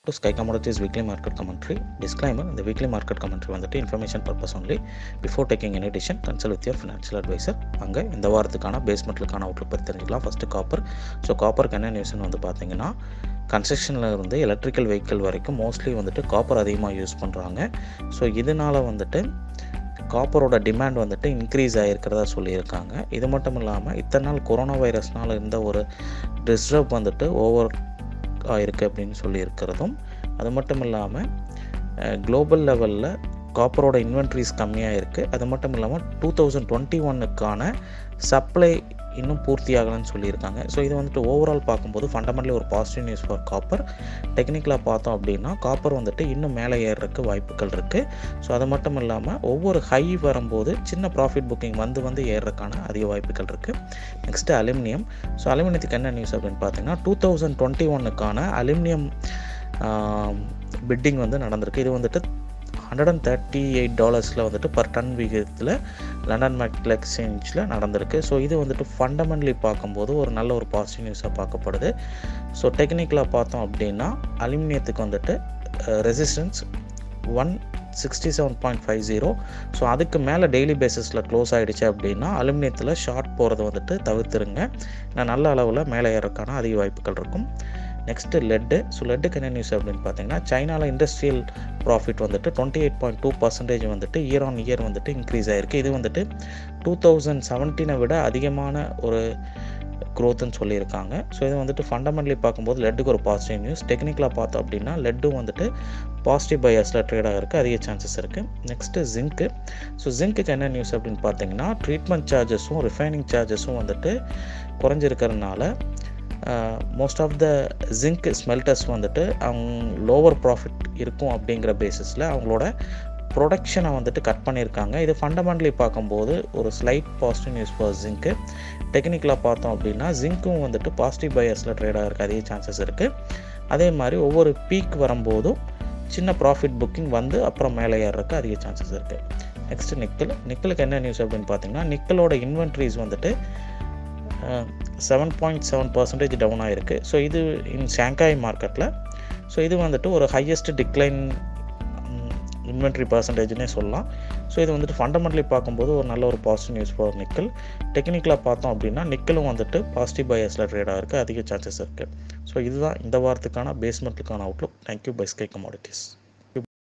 to Sky commodities weekly market commentary disclaimer இந்த weekly market commentary வந்துட்டு information purpose only before taking any decision consult with your financial advisor அங்கே இந்த வாரத்துக்கான பேஸ்மெண்ட்டுக்கான Outlook பற்றி தெரிஞ்சுக்கலாம் ஃபஸ்ட்டு காப்பர் ஸோ காப்பருக்கு என்ன நியூஸ்னு வந்து பார்த்தீங்கன்னா கன்ஸ்ட்ரக்ஷனில் இருந்து எலக்ட்ரிக்கல் வெஹிக்கிள் வரைக்கும் மோஸ்ட்லி வந்துட்டு காப்பர் அதிகமாக யூஸ் பண்ணுறாங்க ஸோ இதனால் வந்துட்டு காப்பரோட டிமாண்ட் வந்துட்டு இன்க்ரீஸ் ஆகிருக்கிறதா சொல்லியிருக்காங்க இது மட்டும் இல்லாமல் இத்தனை நாள் கொரோனா வைரஸ்னால் இருந்த ஒரு டிஸ்டர்ப் வந்துட்டு ஓவர் ஆயிருக்கு அப்படின்னு சொல்லியிருக்கிறதும் அது மட்டும் இல்லாமல் குளோபல் லெவலில் காப்பரோட இன்வென்ட்ரிஸ் கம்மியாக இருக்குது அது மட்டும் இல்லாமல் டூ தௌசண்ட் டுவெண்ட்டி ஒன்னுக்கான சப்ளை இன்னும் பூர்த்தி ஆகலைன்னு சொல்லியிருக்காங்க ஸோ இது வந்துட்டு ஓவரால் பார்க்கும்போது ஃபண்டமெண்டலி ஒரு பாசிட்டிவ் நியூஸ் ஃபார் காப்பர் டெக்னிக்கலாக பார்த்தோம் அப்படின்னா காப்பர் வந்துட்டு இன்னும் மேலே ஏறுறதுக்கு வாய்ப்புகள் இருக்குது ஸோ அது மட்டும் இல்லாமல் ஒவ்வொரு ஹை வரும்போது சின்ன ப்ராஃபிட் புக்கிங் வந்து வந்து ஏறுறதுக்கான அதிக வாய்ப்புகள் இருக்குது நெக்ஸ்ட்டு அலுமினியம் ஸோ அலுமினியத்துக்கு என்ன நியூஸ் அப்படின்னு பார்த்தீங்கன்னா டூ தௌசண்ட் டுவெண்ட்டி ஒன்னுக்கான அலுமினியம் பிட்டிங் வந்து நடந்திருக்கு இது வந்துட்டு ஹண்ட்ரட் அண்ட் தேர்ட்டி எயிட் டாலர்ஸில் வந்துட்டு பர் டன் விகிதத்தில் லண்டன் மெட்டல் எக்ஸ்சேஞ்சில் நடந்திருக்கு ஸோ இது வந்துட்டு ஃபண்டமெண்டலி பார்க்கும்போது ஒரு நல்ல ஒரு பாசிட்டிவ் நியூஸாக பார்க்கப்படுது ஸோ டெக்னிக்கலாக பார்த்தோம் அப்படின்னா அலுமினியத்துக்கு வந்துட்டு resistance one sixty seven point five zero so அதுக்கு மேலே டெய்லி பேசிஸில் க்ளோஸ் ஆகிடுச்சு அப்படின்னா அலுமினியத்தில் ஷார்ட் போகிறத வந்துட்டு தவிர்த்துருங்க நான் நல்ல அளவில் மேலே ஏறக்கான அதிக வாய்ப்புகள் இருக்கும் நெக்ஸ்ட்டு லெட்டு ஸோ லெட்டுக்கு என்ன நியூஸ் அப்படின்னு பார்த்தீங்கன்னா சைனாவில் இண்டஸ்ட்ரியல் ப்ராஃபிட் வந்துட்டு twenty eight point two percentage வந்துட்டு இயர் ஆன் இயர் வந்துட்டு இன்க்ரீஸ் ஆகிருக்கு இது வந்துட்டு டூ தௌசண்ட் செவன்டீனை விட அதிகமான ஒரு க்ரோத்துன்னு சொல்லியிருக்காங்க ஸோ இது வந்துட்டு ஃபண்டமெண்டலி பார்க்கும்போது லெட்டுக்கு ஒரு பாசிட்டிவ் நியூஸ் டெக்னிக்கலாக பார்த்தோம் அப்படின்னா லெட்டும் வந்துட்டு பாசிட்டிவ் பையர்ஸில் ட்ரேட் ஆகிருக்கு அதிக சான்சஸ் இருக்குது நெக்ஸ்ட்டு ஜிங்க்கு ஸோ ஜிங்க்குக்கு என்ன நியூஸ் அப்படின்னு பார்த்தீங்கன்னா ட்ரீட்மெண்ட் சார்ஜஸும் ரிஃபைனிங் சார்ஜஸும் வந்துட்டு குறைஞ்சிருக்கிறதுனால most of the zinc smelters வந்துட்டு அவங்க லோவர் ப்ராஃபிட் இருக்கும் அப்படிங்கிற பேசிஸில் அவங்களோட ப்ரொடக்ஷனை வந்துட்டு கட் பண்ணியிருக்காங்க இது ஃபண்டமெண்டலி பார்க்கும்போது ஒரு ஸ்லைட் பாசிட்டிவ் நியூஸ் ஃபார் ஜிங்க்கு டெக்னிக்கலாக பார்த்தோம் அப்படின்னா ஜிங்க்கும் வந்துட்டு பாசிட்டிவ் பையர்ஸில் ட்ரேட் ஆகிறதுக்கு அதிக சான்சஸ் இருக்குது அதே மாதிரி ஒவ்வொரு பீக் வரும்போதும் சின்ன ப்ராஃபிட் புக்கிங் வந்து அப்புறம் மேலே ஏறுறதுக்கு அதிக சான்சஸ் இருக்குது நெக்ஸ்ட்டு நிக்கல் நிக்கலுக்கு என்ன நியூஸ் அப்படின்னு பார்த்தீங்கன்னா நிக்கலோட இன்வென்ட்ரிஸ் வந்துட்டு seven point seven percentage down ஆகிருக்கு ஸோ இது இன் ஷாங்காய் மார்க்கெட்டில் ஸோ இது வந்துட்டு ஒரு ஹையஸ்ட் டிக்ளைன் இன்வென்ட்ரி பர்சன்டேஜ்னே சொல்லலாம் ஸோ இது வந்துட்டு ஃபண்டமெண்டலி பார்க்கும்போது ஒரு நல்ல ஒரு பாசிட்டிவ் நியூஸ் ஃபார் நிக்கல் டெக்னிக்கலாக பார்த்தோம் அப்படின்னா நிக்கலும் வந்துட்டு பாசிட்டிவ் பையர்ஸில் ட்ரேட் ஆகிருக்கு அதிக சான்சஸ் இருக்குது ஸோ இதுதான் இந்த வாரத்துக்கான பேஸ்மெண்ட்டுக்கான outlook thank you by Sky commodities